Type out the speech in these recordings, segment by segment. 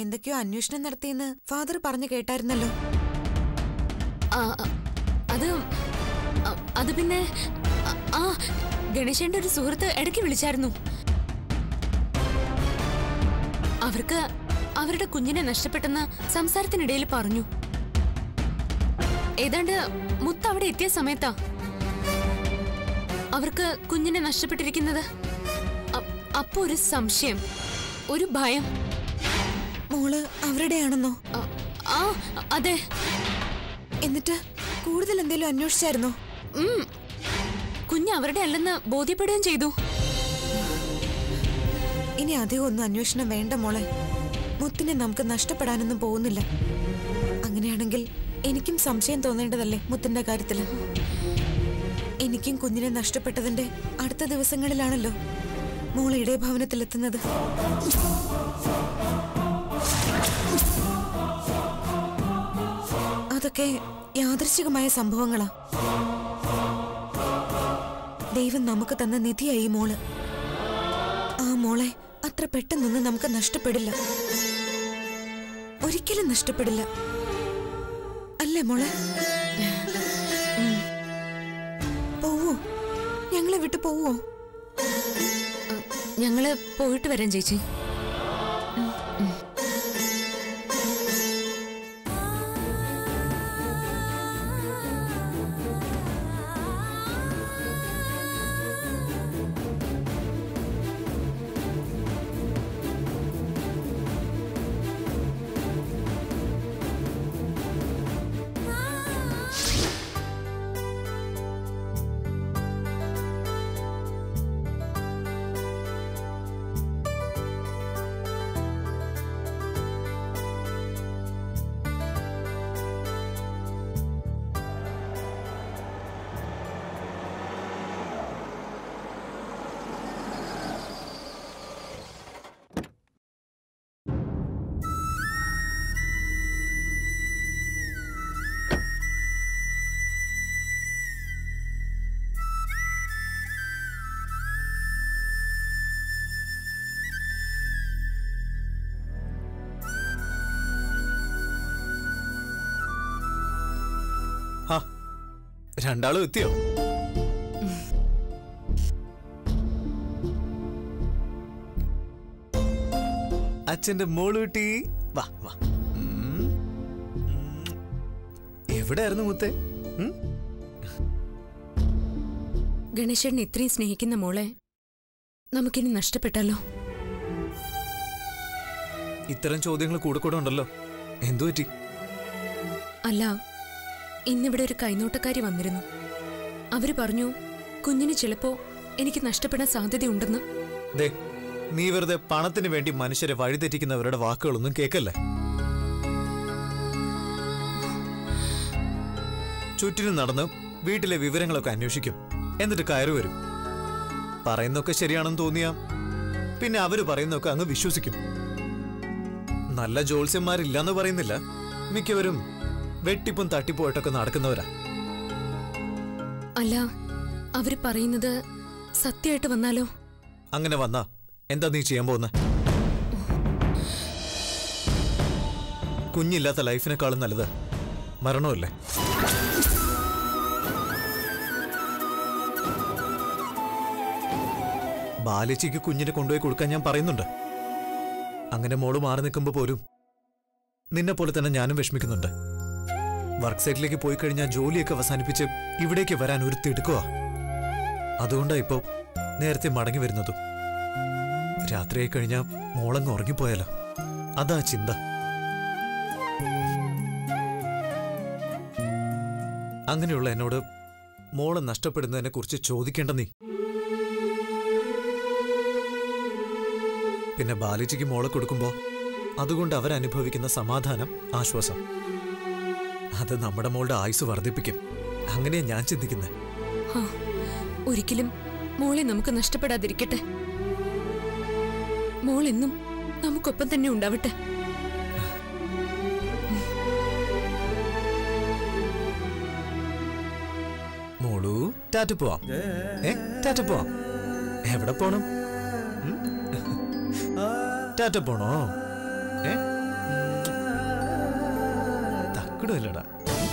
എന്തൊക്കെയോ അന്വേഷണം നടത്തിയെന്ന് ഫാദർ പറഞ്ഞു കേട്ടായിരുന്നല്ലോ ആ, ആ, അത് ആ, അത് പിന്നെ ആ, ആ ഗണേശന്റെ ഒരു സുഹൃത്ത് ഇടയ്ക്ക് വിളിച്ചായിരുന്നു അവർക്ക് അവരുടെ കുഞ്ഞിനെ നഷ്ടപ്പെട്ടെന്ന് സംസാരത്തിനിടയിൽ പറഞ്ഞു ഏതാണ്ട് മുത്ത് അവിടെ എത്തിയ സമയത്താ അവർക്ക് കുഞ്ഞിനെ നഷ്ടപ്പെട്ടിരിക്കുന്നത് അ- അപ്പൊ ഒരു സംശയം ഒരു ഭയം മോള് അവരുടെയാണെന്നോ ആ, ആ അതെ എന്നിട്ട് കൂടുതൽ എന്തെങ്കിലും അന്വേഷിച്ചായിരുന്നോ ഉം. കുഞ്ഞ് അവരുടെ അല്ലെന്ന് ബോധ്യപ്പെടുകയും ചെയ്തു ഇനി അധികം ഒന്നും അന്വേഷണം വേണ്ട മോളെ മുത്തിനെ നമുക്ക് നഷ്ടപ്പെടാനൊന്നും പോകുന്നില്ല അങ്ങനെയാണെങ്കിൽ എനിക്കും സംശയം തോന്നേണ്ടതല്ലേ മുത്തിന്റെ കാര്യത്തില് എനിക്കും കുഞ്ഞിനെ നഷ്ടപ്പെട്ടതിന്റെ അടുത്ത ദിവസങ്ങളിലാണല്ലോ മോൾ ഇടയ ഭവനത്തിലെത്തുന്നത് അതൊക്കെ യാദൃശികമായ സംഭവങ്ങളാ ദൈവം നമുക്ക് തന്ന നിധിയായി ഈ മോള് ആ മോളെ അത്ര പെട്ടെന്നൊന്നും നമുക്ക് നഷ്ടപ്പെടില്ല ഒരിക്കലും നഷ്ടപ്പെടില്ല അല്ലേ മോളെ ഉം. പോവോ ഞങ്ങളെ വിട്ടു പോവോ ആ, ഞങ്ങള് പോയിട്ട് വരാം ചേച്ചി ഹാ രണ്ടാളും എത്തിയോ അച്ഛന്റെ മോള് കുട്ടി വാ വാ ഉം. ഉം. എവിടെയായിരുന്നു മുത്തേ ഉം? ഗണേശനെ ഇത്രയും സ്നേഹിക്കുന്ന മോളെ നമുക്കിനി നഷ്ടപ്പെട്ടാലോ ഇത്തരം ചോദ്യങ്ങൾ കൂടെ കൂടെ ഉണ്ടല്ലോ എന്തു പറ്റി അല്ല ഇന്നിവിടെ ഒരു കൈനോട്ടക്കാരി വന്നിരുന്നു അവര് പറഞ്ഞു കുഞ്ഞിന് ചിലപ്പോ എനിക്ക് നഷ്ടപ്പെടാൻ സാധ്യതയുണ്ടെന്ന് ദേ നീ വെറുതെ പണത്തിന് വേണ്ടി മനുഷ്യരെ വഴിതെറ്റിക്കുന്നവരുടെ വാക്കുകളൊന്നും കേക്കല്ലേ ചുറ്റിനും നടന്ന് വീട്ടിലെ വിവരങ്ങളൊക്കെ അന്വേഷിക്കും എന്നിട്ട് കയറി വരും പറയുന്നൊക്കെ ശരിയാണെന്ന് തോന്നിയാ പിന്നെ അവര് പറയുന്നൊക്കെ അങ്ങ് വിശ്വസിക്കും നല്ല ജോത്സ്യന്മാരില്ലെന്ന് പറയുന്നില്ല മിക്കവരും വെട്ടിപ്പും തട്ടിപ്പോയിട്ടൊക്കെ നടക്കുന്നവരാ അല്ല അവര് പറയുന്നത് സത്യമായിട്ട് വന്നാലോ അങ്ങനെ വന്നാ എന്താ നീ ചെയ്യാൻ പോകുന്ന കുഞ്ഞില്ലാത്ത ലൈഫിനെക്കാളും നല്ലത് മരണമല്ലേ ബാലിച്ചിക്ക് കുഞ്ഞിനെ കൊണ്ടുപോയി കൊടുക്കാൻ ഞാൻ പറയുന്നുണ്ട് അങ്ങനെ മോള് മാറി നിൽക്കുമ്പോ പോലും നിന്നെ പോലെ തന്നെ ഞാനും വിഷമിക്കുന്നുണ്ട് വർക്ക് സൈറ്റിലേക്ക് പോയി കഴിഞ്ഞാൽ ജോലിയൊക്കെ അവസാനിപ്പിച്ച് ഇവിടേക്ക് വരാൻ ഒരു തിടുക്കമാ അതുകൊണ്ടാ ഇപ്പോ നേരത്തെ മടങ്ങി വരുന്നതും രാത്രിയായി കഴിഞ്ഞാൽ മോളങ്ങ് ഉറങ്ങിപ്പോയാലോ അതാ ചിന്ത അങ്ങനെയുള്ള എന്നോട് മോളെ നഷ്ടപ്പെടുന്നതിനെ കുറിച്ച് ചോദിക്കേണ്ട നീ പിന്നെ ബാലിജിക്ക് മോളെ കൊടുക്കുമ്പോ അതുകൊണ്ട് അവരനുഭവിക്കുന്ന സമാധാനം ആശ്വാസം അത് നമ്മുടെ മോളുടെ ആയുസ് വർദ്ധിപ്പിക്കും അങ്ങനെയാ ഞാൻ ചിന്തിക്കുന്നത് ഹാ, ഒരിക്കലും മോളെ നമുക്ക് നഷ്ടപ്പെടാതിരിക്കട്ടെ മോൾ എന്നും നമുക്കൊപ്പം തന്നെ ഉണ്ടാവട്ടെ മോളു ടാറ്റ പോവാം ഏ ടാറ്റ പോവാം എവിടെ പോണം ഉം? ടാറ്റ പോണോ ഏ മെനക്കിടുമല്ലടാ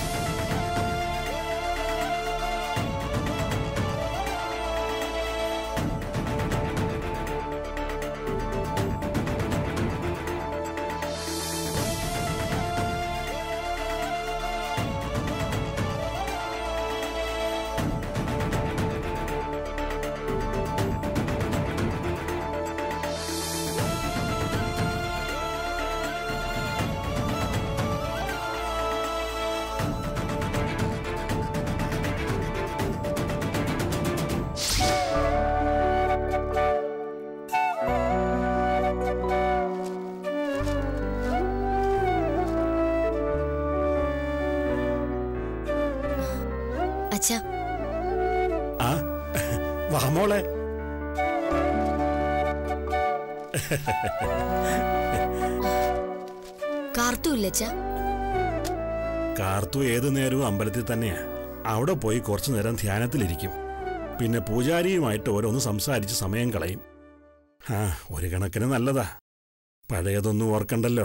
അച്ഛാ ആ വാ മോളെ കാർത്തുമില്ല അച്ഛാ കാർത്തു ഏതു നേരവും അമ്പലത്തിൽ തന്നെയാ അവിടെ പോയി കുറച്ചു നേരം ധ്യാനത്തിലിരിക്കും പിന്നെ പൂജാരിയുമായിട്ട് ഓരോന്ന് സംസാരിച്ച് സമയം കളയും ആ ഒരു കണക്കിന് നല്ലതാ പഴയതൊന്നും ഓർക്കണ്ടല്ലോ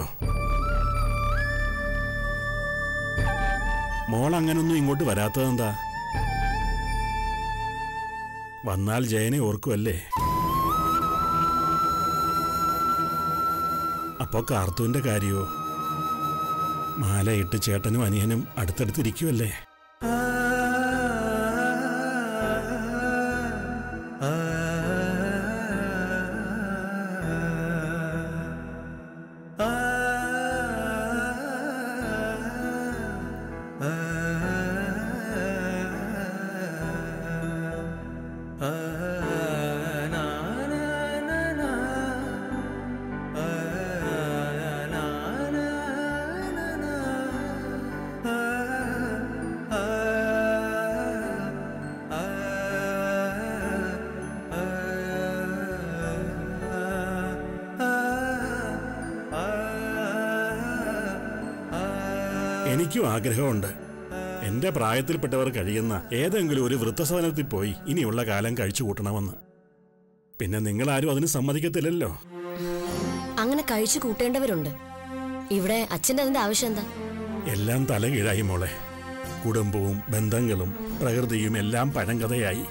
മോൾ അങ്ങനൊന്നും ഇങ്ങോട്ട് വരാത്തതെന്താ വന്നാൽ ജയനെ ഓർക്കുമല്ലേ അപ്പോ കാർത്തുവിന്റെ കാര്യോ മാലയിട്ട് ചേട്ടനും അനിയനും അടുത്തടുത്തിരിക്കുമല്ലേ എനിക്കും ആഗ്രഹമുണ്ട് എന്റെ പ്രായത്തിൽപ്പെട്ടവർ കഴിയുന്ന ഏതെങ്കിലും ഒരു വൃദ്ധസദനത്തിൽ പോയി ഇനിയുള്ള കാലം കഴിച്ചു കൂട്ടണമെന്ന് പിന്നെ നിങ്ങളാരും അതിന് സമ്മതിക്കത്തില്ലല്ലോ അങ്ങനെ കഴിച്ചു കൂട്ടേണ്ടവരുണ്ട് ഇവിടെ അച്ഛന്റെ അതിന്റെ ആവശ്യം എന്താ എല്ലാം തലകീഴായി മോളെ കുടുംബവും ബന്ധങ്ങളും പ്രകൃതിയും എല്ലാം പഴങ്കഥയായി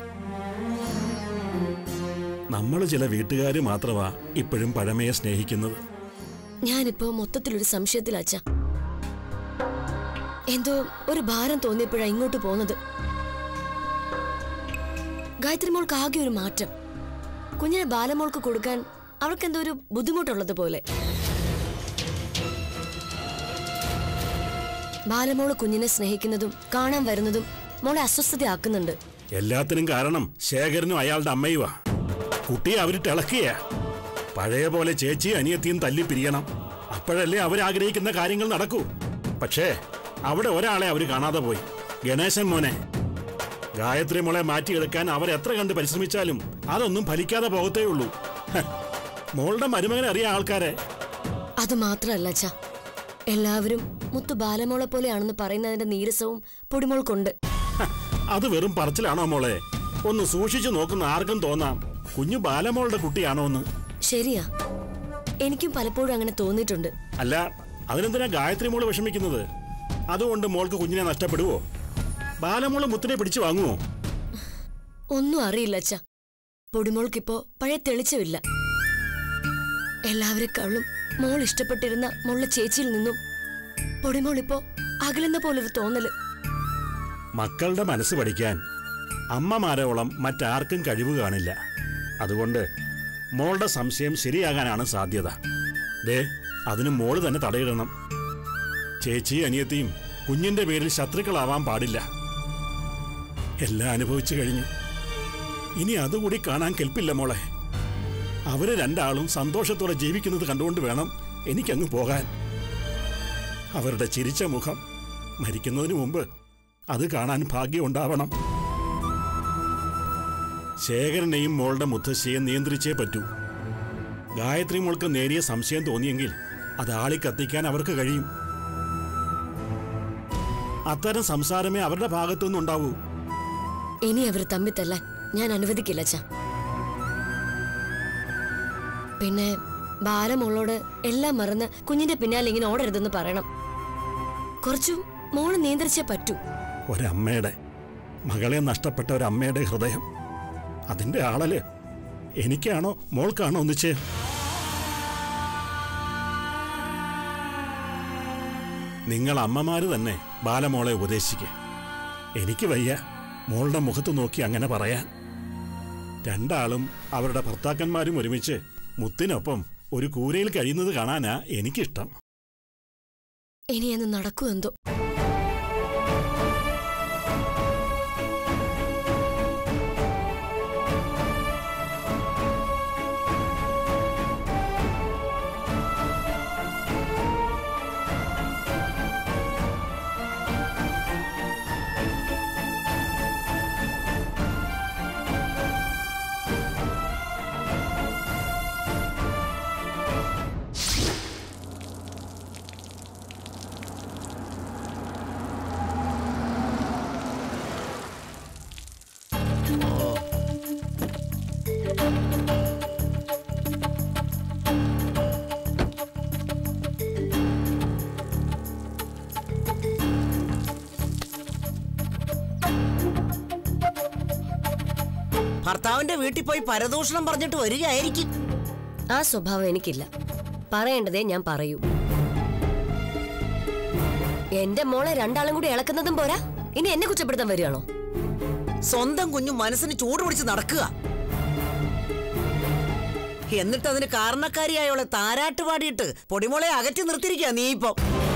നമ്മൾ ചില വീട്ടുകാർ മാത്രമാ ഇപ്പോഴും പഴമയെ സ്നേഹിക്കുന്നത് ഞാനിപ്പോ മൊത്തത്തിലൊരു സംശയത്തിൽ അച്ഛ എന്തോ ഒരു ഭാരം തോന്നിയപ്പോഴാ ഇങ്ങോട്ട് പോന്നത് ഗായത്രി മോൾക്ക് ആകെ ഒരു മാറ്റം കുഞ്ഞിനെ ബാലമോൾക്ക് കൊടുക്കാൻ അവൾക്ക് എന്തോ ഒരു ബുദ്ധിമുട്ടുള്ളത് പോലെ ബാലമോള് കുഞ്ഞിനെ സ്നേഹിക്കുന്നതും കാണാൻ വരുന്നതും മോളെ അസ്വസ്ഥതയാക്കുന്നുണ്ട് എല്ലാത്തിനും കാരണം ശേഖരനും അയാളുടെ അമ്മയുമാ കുട്ടിയെ അവര് തിളക്കിയ പഴയ പോലെ ചേച്ചിയും അനിയത്തിയും തല്ലി പിരിയണം അപ്പോഴല്ലേ അവരാഗ്രഹിക്കുന്ന കാര്യങ്ങൾ നടക്കൂ പക്ഷേ അവിടെ ഒരാളെ അവര് കാണാതെ പോയി ഗണേശൻ മോനെ ഗായത്രി മോളെ മാറ്റിയെടുക്കാൻ അവരെത്ര കണ്ട് പരിശ്രമിച്ചാലും അതൊന്നും ഫലിക്കാതെ പോകത്തേ ഉള്ളൂ ഹ, മോളുടെ മരുമകനെ അറിയാം ആൾക്കാരെ അത് മാത്രല്ല അച്ഛ എല്ലാവരും മുത്തു ബാലമോളെ പോലെയാണെന്ന് പറയുന്നതിന്റെ നീരസവും പൊടിമോൾക്കുണ്ട് ഹ, അത് വെറും പറച്ചിലാണോ മോളെ ഒന്ന് സൂക്ഷിച്ചു നോക്കുന്ന ആർക്കും തോന്നാം കുഞ്ഞു ബാലമോളുടെ കുട്ടിയാണോ എന്ന് ശരിയാ എനിക്കും പലപ്പോഴും അങ്ങനെ തോന്നിയിട്ടുണ്ട് അല്ല അതിനെന്തിനാ ഗായത്രി മോള് വിഷമിക്കുന്നത് അതുകൊണ്ട് മോൾക്ക് കുഞ്ഞിനെ നഷ്ടപ്പെടുവോ ബാലമോള് മുത്തിനെ പിടിച്ചു വാങ്ങുവോ ഒന്നും അറിയില്ല അച്ഛ പൊടിമോൾക്കിപ്പോ പഴയ തെളിച്ചമില്ല എല്ലാവരെക്കാളും മോൾ ഇഷ്ടപ്പെട്ടിരുന്ന മോളുടെ ചേച്ചിയിൽ നിന്നും പൊടിമോൾ ഇപ്പോ അകലുന്ന പോലൊരു തോന്നല് മക്കളുടെ മനസ്സ് പഠിക്കാൻ അമ്മമാരോളം മറ്റാർക്കും കഴിവ് കാണില്ല അതുകൊണ്ട് മോളുടെ സംശയം ശരിയാകാനാണ് സാധ്യത ദേ അതിന് മോള് തന്നെ തടയിടണം ചേച്ചി അനിയത്തിയും കുഞ്ഞിന്റെ പേരിൽ ശത്രുക്കളാവാൻ പാടില്ല എല്ലാം അനുഭവിച്ചു കഴിഞ്ഞു ഇനി അതുകൂടി കാണാൻ കെൽപ്പില്ല മോളെ അവര് രണ്ടാളും സന്തോഷത്തോടെ ജീവിക്കുന്നത് കണ്ടുകൊണ്ട് വേണം എനിക്കങ്ങ് പോകാൻ അവരുടെ ചിരിച്ച മുഖം മരിക്കുന്നതിന് മുമ്പ് അത് കാണാൻ ഭാഗ്യമുണ്ടാവണം ശേഖരനെയും മോളുടെ മുത്തശ്ശിയെ നിയന്ത്രിച്ചേ പറ്റൂ ഗായത്രി മോൾക്ക് നേരിയ സംശയം തോന്നിയെങ്കിൽ അത് ആളി കത്തിക്കാൻ അവർക്ക് കഴിയും അത്തരം സംസാരമേ അവരുടെ ഭാഗത്തുനിന്ന് ഉണ്ടാവൂ ഇനി അവർ തമ്മിൽ തല്ലാൻ ഞാൻ അനുവദിക്കില്ല അച്ഛ പിന്നെ ബാലമോളോട് എല്ലാം മറന്ന് കുഞ്ഞിന്റെ പിന്നാലെ ഇങ്ങനെ ഓടരുതെന്ന് പറയണം കുറച്ചും മോള് നിയന്ത്രിച്ചേ പറ്റൂ ഒരമ്മയുടെ മകളെ നഷ്ടപ്പെട്ട ഒരമ്മയുടെ ഹൃദയം അതിന്റെ ആളല് എനിക്കാണോ മോൾക്കാണോ നിശ്ചയം നിങ്ങൾ അമ്മമാര് തന്നെ ബാലമോളെ ഉപദേശിക്കുക എനിക്ക് വയ്യ മോളുടെ മുഖത്ത് നോക്കി അങ്ങനെ പറയാൻ രണ്ടാളും അവരുടെ ഭർത്താക്കന്മാരും ഒരുമിച്ച് മുത്തിനൊപ്പം ഒരു കൂരയിൽ കഴിയുന്നത് കാണാനാ എനിക്കിഷ്ടം ഇനി എന്ന് നടക്കൂ എന്തോ ഭർത്താവിന്റെ വീട്ടിൽ പോയി പരദൂഷണം പറഞ്ഞിട്ട് വരികയായിരിക്കും ആ സ്വഭാവം എനിക്കില്ല പറയേണ്ടതേ ഞാൻ പറയൂ എന്റെ മോളെ രണ്ടാളും കൂടി ഇളക്കുന്നതും പോരാ ഇനി എന്നെ കുറ്റപ്പെടുത്താൻ വരികയാണോ സ്വന്തം കുഞ്ഞു മനസ്സിന് ചൂട് പിടിച്ച് നടക്കുക എന്നിട്ട് അതിന് കാരണക്കാരിയായവളെ താരാട്ട് പാടിയിട്ട് പൊടിമോളെ അകറ്റി നിർത്തിയിരിക്കുക നീ ഇപ്പൊ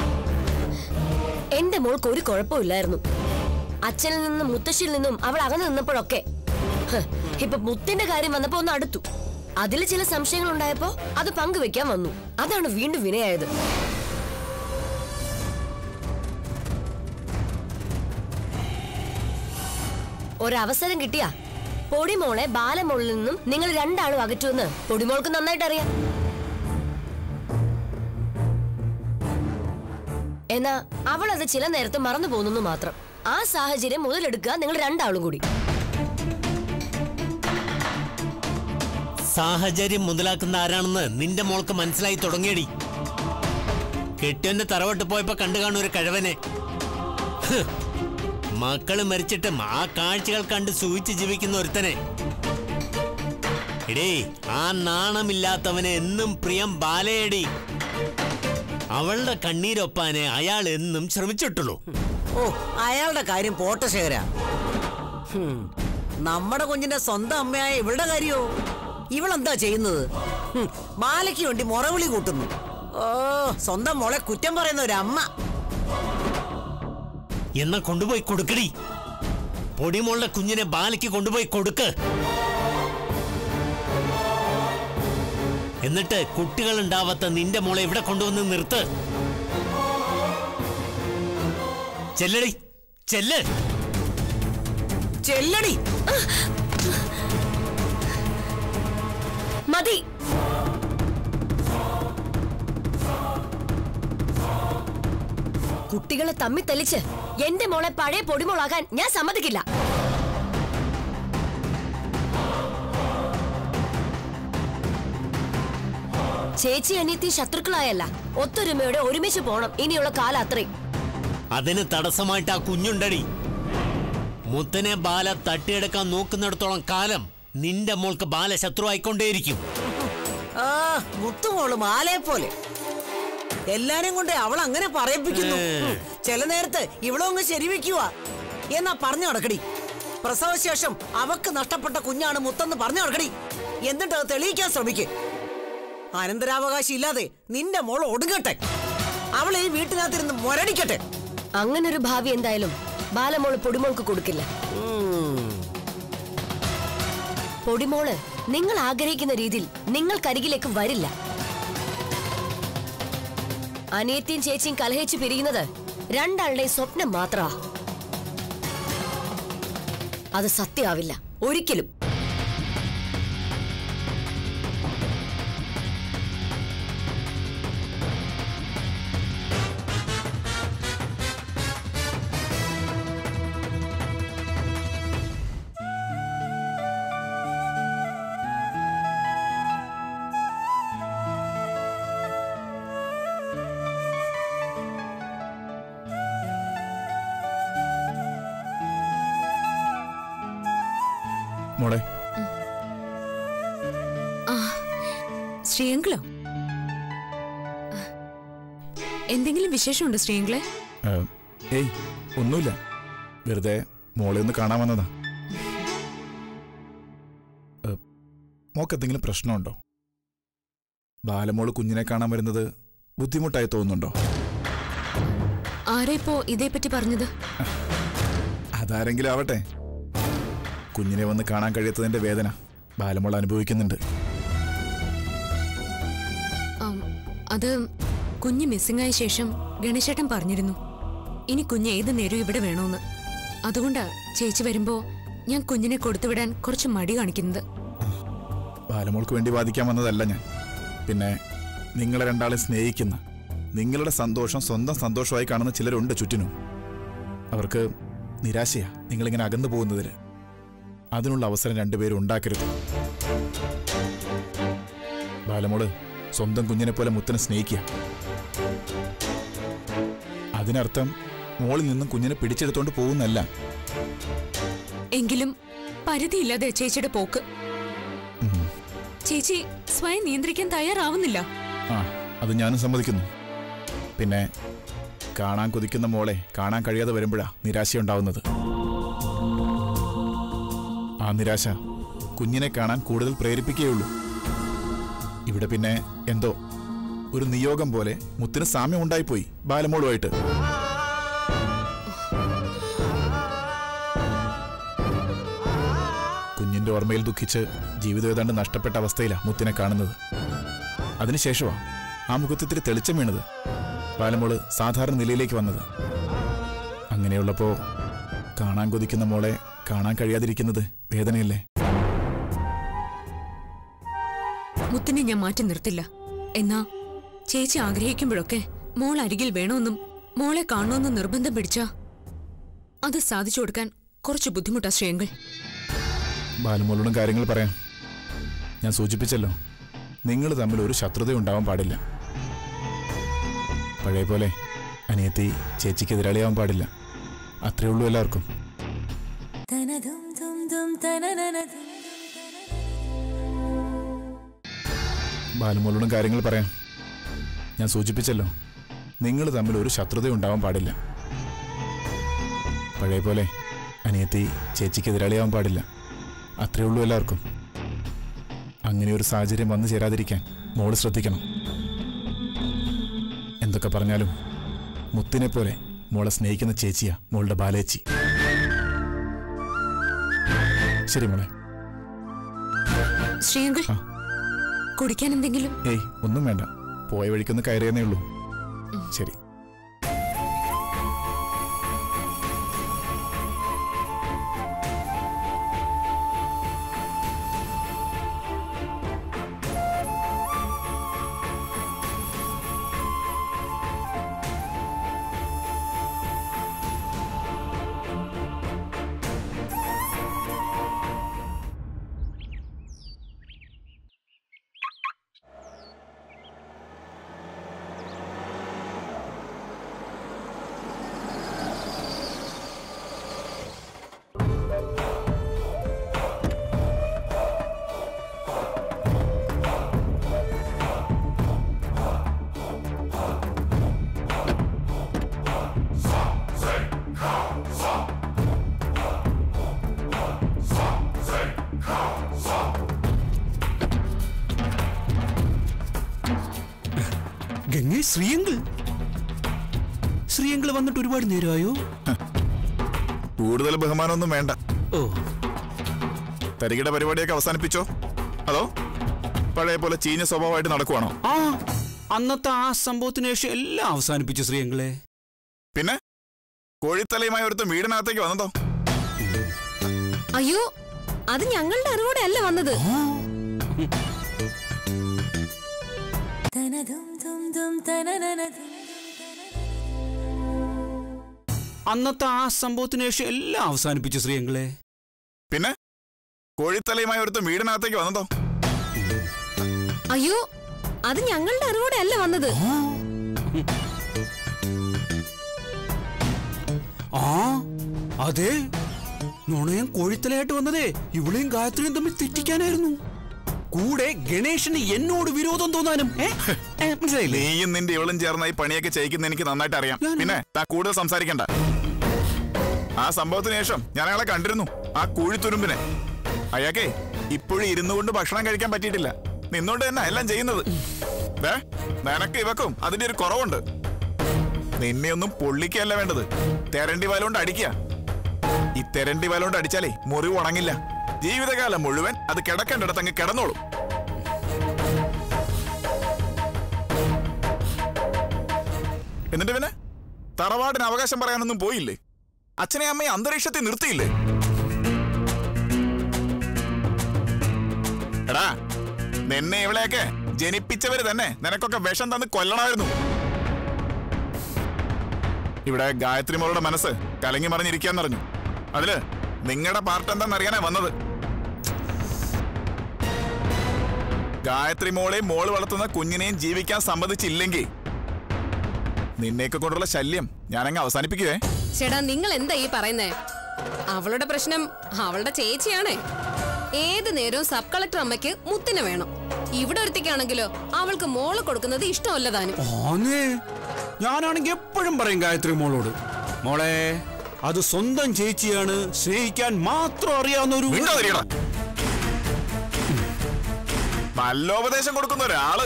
എന്റെ മോൾക്ക് ഒരു കുഴപ്പമില്ലായിരുന്നു അച്ഛനിൽ നിന്നും മുത്തശ്ശിയിൽ നിന്നും അവൾ അകന്നു നിന്നപ്പോഴൊക്കെ ഹ്, ഇപ്പൊ മുത്തിന്റെ കാര്യം വന്നപ്പോ ഒന്ന് അടുത്തു അതിൽ ചില സംശയങ്ങൾ ഉണ്ടായപ്പോ അത് പങ്കുവെക്കാൻ വന്നു അതാണ് വീണ്ടും വിനയായത് ഒരവസരം കിട്ടിയാ പൊടിമോളെ ബാലമോളിൽ നിന്നും നിങ്ങൾ രണ്ടാളും അകറ്റുമെന്ന് പൊടിമോൾക്ക് നന്നായിട്ട് അറിയാം എന്നാ അവൾ അത് ചില നേരത്ത് മറന്നു പോകുന്നു മാത്രം ആ സാഹചര്യം മുതലെടുക്കുക നിങ്ങൾ രണ്ടാളും കൂടി സാഹചര്യം മുതലാക്കുന്ന ആരാണെന്ന് നിന്റെ മോൾക്ക് മനസ്സിലായി തുടങ്ങിയടി കെട്ടിയന്റെ തറവട്ട് പോയപ്പോ കണ്ടു കാണും ഒരു കഴിവനെ ഹ്. മക്കള് മരിച്ചിട്ടും ആ കാഴ്ചകൾ കണ്ട് സൂഹിച്ച് ജീവിക്കുന്ന ഒരുത്തനെ എടേ ആ നാണമില്ലാത്തവന് എന്നും പ്രിയം ബാലയടി അവളുടെ കണ്ണീരൊപ്പാനെ അയാൾ എന്നും ശ്രമിച്ചിട്ടുള്ളൂ ഓ അയാളുടെ കാര്യം പോട്ടെ ശേഖര ഹും, നമ്മുടെ കുഞ്ഞിന്റെ സ്വന്തം അമ്മയായ ഇവളുടെ കാര്യോ ഇവളെന്താ ചെയ്യുന്നത് ഹും, മാലയ്ക്ക് വേണ്ടി മുറവിളി കൂട്ടുന്നു ഓ സ്വന്തം മോളെ കുറ്റം പറയുന്ന ഒരു അമ്മ എന്നാ കൊണ്ടുപോയി കൊടുക്കടി പൊടിമോളുടെ കുഞ്ഞിനെ ബാലയ്ക്ക് കൊണ്ടുപോയി കൊടുക്ക് എന്നിട്ട് കുട്ടികൾ ഉണ്ടാവാത്ത നിന്റെ മോളെ ഇവിടെ കൊണ്ടുവന്ന് നിർത്ത് ചെല്ലടി ചെല്ല് ചെല്ലടി മതി കുട്ടികളെ തമ്മി തെളിച്ച് എന്റെ മോളെ പഴയ പൊടിമോളാകാൻ ഞാൻ സമ്മതിക്കില്ല ചേച്ചി അനിയത്തി ശത്രുക്കളായല്ല ഒത്തൊരുമയോടെ ഒരുമിച്ച് പോണം ഇനിയുള്ള കാലം അത്രയും അതിന് തടസ്സമായിട്ട് ആ കുഞ്ഞുണ്ടടി മുത്തനെ ബാല തട്ടിയെടുക്കാൻ നോക്കുന്നിടത്തോളം കാലം നിന്റെ മോൾക്ക് ബാല ശത്രുവായിക്കൊണ്ടേയിരിക്കും ആ മുത്തുമോള് മാലയെ പോലെ എല്ലാരും കൊണ്ട് അവൾ അങ്ങനെ പറയിപ്പിക്കുന്നു ഹും, ചില നേരത്ത് ഇവളൊന്ന് ശരിവെക്കുക എന്നാ പറഞ്ഞു നടക്കടി പ്രസവശേഷം അവക്ക് നഷ്ടപ്പെട്ട കുഞ്ഞാണ് മുത്തെന്ന് പറഞ്ഞു നടക്കടി എന്നിട്ട് അത് തെളിയിക്കാൻ ശ്രമിക്ക് അനന്തരാവകാശം ഇല്ലാതെ നിന്റെ മോൾ ഒടുങ്ങട്ടെ അവൾ ഈ വീട്ടിനകത്തിരുന്ന് മുരടിക്കട്ടെ അങ്ങനൊരു ഭാവി എന്തായാലും ബാലമോള് പൊടിമോൾക്ക് കൊടുക്കില്ല പൊടിമോള് നിങ്ങൾ ആഗ്രഹിക്കുന്ന രീതിയിൽ നിങ്ങൾക്കരികിലേക്ക് വരില്ല അനിയത്തിയും ചേച്ചിയും കലഹിച്ച് പിരിയുന്നത് രണ്ടാളുടെയും സ്വപ്നം മാത്രമാ അത് സത്യമാവില്ല ഒരിക്കലും മോളെ ആ ശ്രീയങ്കിളോ എന്തെങ്കിലും വിശേഷമുണ്ടോ ശ്രീയങ്കിളെ ഏ, ഏയ് ഒന്നുമില്ല വെറുതെ മോളെ ഒന്ന് കാണാൻ വന്നതാ ഏ, മോക്ക് എന്തെങ്കിലും പ്രശ്നമുണ്ടോ ബാലമോള് കുഞ്ഞിനെ കാണാൻ വരുന്നത് ബുദ്ധിമുട്ടായി തോന്നുന്നുണ്ടോ ആരാ ഇപ്പോ ഇതേപ്പറ്റി പറഞ്ഞത് അതാരെങ്കിലും ആവട്ടെ കുഞ്ഞിനെ വന്ന് കാണാൻ കഴിയാത്തതിന്റെ വേദന ബാലമോൾ അനുഭവിക്കുന്നുണ്ട് ആം, അത് കുഞ്ഞ് മിസ്സിംഗ് ആയ ശേഷം ഗണേശേട്ടൻ പറഞ്ഞിരുന്നു ഇനി കുഞ്ഞ് ഏത് നേരവും ഇവിടെ വേണോന്ന് അതുകൊണ്ടാ ചേച്ചി വരുമ്പോ ഞാൻ കുഞ്ഞിനെ കൊടുത്തുവിടാൻ കുറച്ച് മടി കാണിക്കുന്നത് ബാലമോൾക്ക് വേണ്ടി വാദിക്കാൻ വന്നതല്ല ഞാൻ പിന്നെ നിങ്ങളെ രണ്ടാളെ സ്നേഹിക്കുന്ന നിങ്ങളുടെ സന്തോഷം സ്വന്തം സന്തോഷമായി കാണുന്ന ചിലരുണ്ട് ചുറ്റിനും അവർക്ക് നിരാശയാ നിങ്ങളിങ്ങനെ അകന്നു പോകുന്നതിൽ അതിനുള്ള അവസരം രണ്ടുപേരും ഉണ്ടാക്കരുത് ബാലമോള് സ്വന്തം കുഞ്ഞിനെ പോലെ മുത്തിനെ സ്നേഹിക്കുക അതിനർത്ഥം മോളിൽ നിന്നും കുഞ്ഞിനെ പിടിച്ചെടുത്തോണ്ട് പോകുന്നല്ല എങ്കിലും പരിധിയില്ലാതെ ചേച്ചിയുടെ പോക്ക് ചേച്ചി സ്വയം നിയന്ത്രിക്കാൻ തയ്യാറാവുന്നില്ല ആ അത് ഞാനും സമ്മതിക്കുന്നു പിന്നെ കാണാൻ കൊതിക്കുന്ന മോളെ കാണാൻ കഴിയാതെ വരുമ്പോഴാ നിരാശയുണ്ടാവുന്നത് ആ നിരാശ കുഞ്ഞിനെ കാണാൻ കൂടുതൽ പ്രേരിപ്പിക്കുകയുള്ളൂ ഇവിടെ പിന്നെ എന്തോ ഒരു നിയോഗം പോലെ മുത്തിന് സാമ്യം ഉണ്ടായിപ്പോയി ബാലമോളുമായിട്ട് കുഞ്ഞിന്റെ ഓർമ്മയിൽ ദുഃഖിച്ച് ജീവിതം ഏതാണ്ട് നഷ്ടപ്പെട്ട അവസ്ഥയിലാണ് മുത്തിനെ കാണുന്നത് അതിനുശേഷമാ ആ മുഖത്തിത്തിരി തെളിച്ചം വീണത് ബാലമോള് സാധാരണ നിലയിലേക്ക് വന്നത് അങ്ങനെയുള്ളപ്പോ കാണാൻ കൊതിക്കുന്ന മോളെ കാണാൻ കഴിയാതിരിക്കുന്നത് വേദനയല്ലേ മുത്തിനെ ഞാൻ മാറ്റി നിർത്തില്ല എന്നാ ചേച്ചി ആഗ്രഹിക്കുമ്പോഴൊക്കെ മോൾ അരികിൽ വേണമെന്നും മോളെ കാണണമെന്നും നിർബന്ധം പിടിച്ചാ അത് സാധിച്ചു കൊടുക്കാൻ കുറച്ച് ബുദ്ധിമുട്ടാ ശ്രേയങ്കൾ ബാലമോളോടും കാര്യങ്ങൾ പറയാം ഞാൻ സൂചിപ്പിച്ചല്ലോ നിങ്ങൾ തമ്മിൽ ഒരു ശത്രുത ഉണ്ടാവാൻ പാടില്ല പഴയ പോലെ അനിയത്തി ചേച്ചിക്ക് എതിരാളിയാവാൻ പാടില്ല അത്രേ ഉള്ളൂ എല്ലാവർക്കും ബാലമോളോടും കാര്യങ്ങൾ പറയാം ഞാൻ സൂചിപ്പിച്ചല്ലോ നിങ്ങൾ തമ്മിൽ ഒരു ശത്രുത ഉണ്ടാവാൻ പാടില്ല പഴയ പോലെ അനിയത്തി ചേച്ചിക്ക് എതിരാളിയാവാൻ പാടില്ല അത്രേ ഉള്ളൂ എല്ലാവർക്കും അങ്ങനെ ഒരു സാഹചര്യം വന്നു ചേരാതിരിക്കാൻ മോള് ശ്രദ്ധിക്കണം എന്തൊക്കെ പറഞ്ഞാലും മുത്തിനെ പോലെ മോളെ സ്നേഹിക്കുന്ന ചേച്ചിയാ മോളുടെ ബാലേച്ചി ശരി മോളെ ശ്രേയങ്കൾ ആ. കുടിക്കാൻ എന്തെങ്കിലും ഏയ് ഒന്നും വേണ്ട പോയ വഴിക്കൊന്ന് കയറിയെന്നേ ഉള്ളൂ ശരി ഗംഗേ ശ്രീയങ്കിൾ ശ്രീയങ്കിൾ വന്നിട്ട് ഒരുപാട് നേരമായോ കൂടുതൽ ബഹുമാനമൊന്നും വേണ്ട ഓ തരികിട പരിപാടിയൊക്കെ അവസാനിപ്പിച്ചോ അതോ പഴയ പോലെ ചീഞ്ഞ സ്വഭാവമായിട്ട് നടക്കുവാണോ ആ അന്നത്തെ ആ സംഭവത്തിന് ശേഷം എല്ലാം അവസാനിപ്പിച്ചു ശ്രീയങ്കിളെ പിന്നെ കോഴിത്തലയുമായി ഒരുത്തൻ വീടിനകത്തേക്ക് വന്നതോ അയ്യോ അത് ഞങ്ങളുടെ അറിവോടെ അല്ല വന്നത് അന്നത്തെ ആ സംഭവത്തിന് ശേഷം എല്ലാം അവസാനിപ്പിച്ചു ശ്രീയങ്കിളെ പിന്നെ കോഴിത്തലയുമായി ഒരുത്തൻ വീടിനകത്തേക്ക് വന്നതോ അയ്യോ അത് ഞങ്ങളുടെ അറിവോടെ അല്ല വന്നത് ആ അതെ നുണയും കോഴിത്തലയായിട്ട് വന്നതേ ഇവളെയും ഗായത്രിയും തമ്മിൽ തെറ്റിക്കാനായിരുന്നു കൂടെ ഗണേശന് എന്നോട് വിരോധം തോന്നാനും ഏ? ഏ, മനസ്സിലായില്ലേ നീയും നിന്റെ ഇവളും ചേർന്ന ഈ പണിയൊക്കെ ചെയ്യിക്കുന്ന എനിക്ക് നന്നായിട്ട് അറിയാം പിന്നെ താ കൂടുതൽ സംസാരിക്കണ്ട ആ സംഭവത്തിന് ശേഷം ഞാൻ അയാളെ കണ്ടിരുന്നു ആ കുഴിത്തുരുമ്പിനെ അയാൾക്കേ ഇപ്പോഴും ഇരുന്നു കൊണ്ട് ഭക്ഷണം കഴിക്കാൻ പറ്റിയിട്ടില്ല നിന്നോണ്ട് തന്നെ എല്ലാം ചെയ്യുന്നത് ദേ, നിനക്ക് ഇവക്കും അതിന്റെ ഒരു കുറവുണ്ട് നിന്നെ ഒന്നും പൊള്ളിക്കല്ല വേണ്ടത് തെരണ്ടി വലോണ്ട് അടിക്കുക ഈ തെരണ്ടി വലോണ്ട് അടിച്ചാലേ മുറിവ് ഉണങ്ങില്ല ജീവിതകാലം മുഴുവൻ അത് കിടക്കേണ്ടിടത്ത് അങ്ങ് കിടന്നോളും എന്നിട്ട് പിന്നെ തറവാടിന് അവകാശം പറയാനൊന്നും പോയില്ലേ അച്ഛനെ അമ്മയെ അന്തരീക്ഷത്തിൽ നിർത്തിയില്ലേ എടാ നിന്നെ ഇവളെയൊക്കെ ജനിപ്പിച്ചവര് തന്നെ നിനക്കൊക്കെ വിഷം തന്ന് കൊല്ലണമായിരുന്നു ഇവിടെ ഗായത്രി മോളുടെ മനസ്സ് കലങ്ങി മറിഞ്ഞിരിക്കാന്ന് പറഞ്ഞു അതില് നിങ്ങളുടെ പാർട്ട് എന്താണെന്നറിയാനാ വന്നത് ഗായത്രി മോളെയും മോള് വളർത്തുന്ന കുഞ്ഞിനെയും ജീവിക്കാൻ സമ്മതിച്ചില്ലെങ്കിൽ നിന്നെയൊക്കെ കൊണ്ടുള്ള ശല്യം ഞാനങ്ങ് അവസാനിപ്പിക്കുവേ ചേട്ടാ നിങ്ങൾ എന്താ ഈ പറയുന്നേ അവളുടെ പ്രശ്നം അവളുടെ ചേച്ചിയാണേ ഏത് നേരവും സബ് കളക്ടർ അമ്മയ്ക്ക് മുത്തിനെ വേണം ഇവിടെ ഒരുത്തിക്കാണെങ്കിലോ അവൾക്ക് മോള് കൊടുക്കുന്നത് ഇഷ്ടമല്ല താനും ആന്നേ ഞാനാണെങ്കി എപ്പോഴും പറയും ഗായത്രി മോളോട് മോളെ അത് സ്വന്തം ചേച്ചിയാണ് സ്നേഹിക്കാൻ മാത്രം അറിയാവുന്ന ഒരു മിണ്ടാതിരിയെടാ. നല്ലോപദേശം കൊടുക്കുന്ന ഒരാള്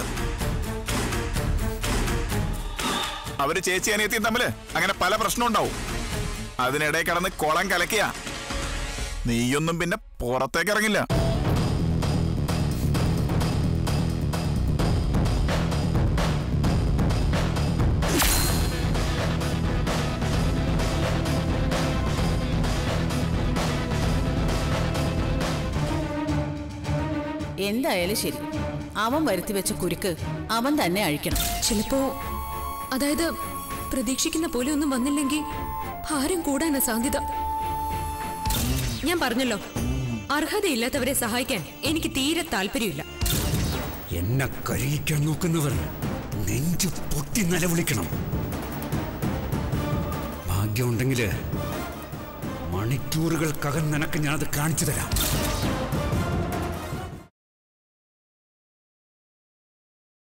അവര് ചേച്ചി അനിയത്തിയും തമ്മില് അങ്ങനെ പല പ്രശ്നം ഉണ്ടാവും അതിനിടെ കിടന്ന് കുളം കലക്കിയ നീയൊന്നും പിന്നെ പുറത്തേക്ക് ഇറങ്ങില്ല എന്തായാലും ശരി അവൻ വരുത്തി വെച്ച കുരുക്ക് അവൻ തന്നെ അഴിക്കണം ചിലപ്പോ അതായത് പ്രതീക്ഷിക്കുന്ന പോലെ ഒന്നും വന്നില്ലെങ്കിൽ ഭാരം കൂടാനാ സാധ്യത ഞാൻ പറഞ്ഞല്ലോ അർഹതയില്ലാത്തവരെ സഹായിക്കാൻ എനിക്ക് തീരെ താല്പര്യമില്ല എന്നെ കരുകിക്കാൻ നോക്കുന്നവർ നെഞ്ചു പൊട്ടി നിലവിളിക്കണം ഭാഗ്യമുണ്ടെങ്കിൽ മണിക്കൂറുകൾക്കകം നിനക്ക് ഞാനത് കാണിച്ചു തരാം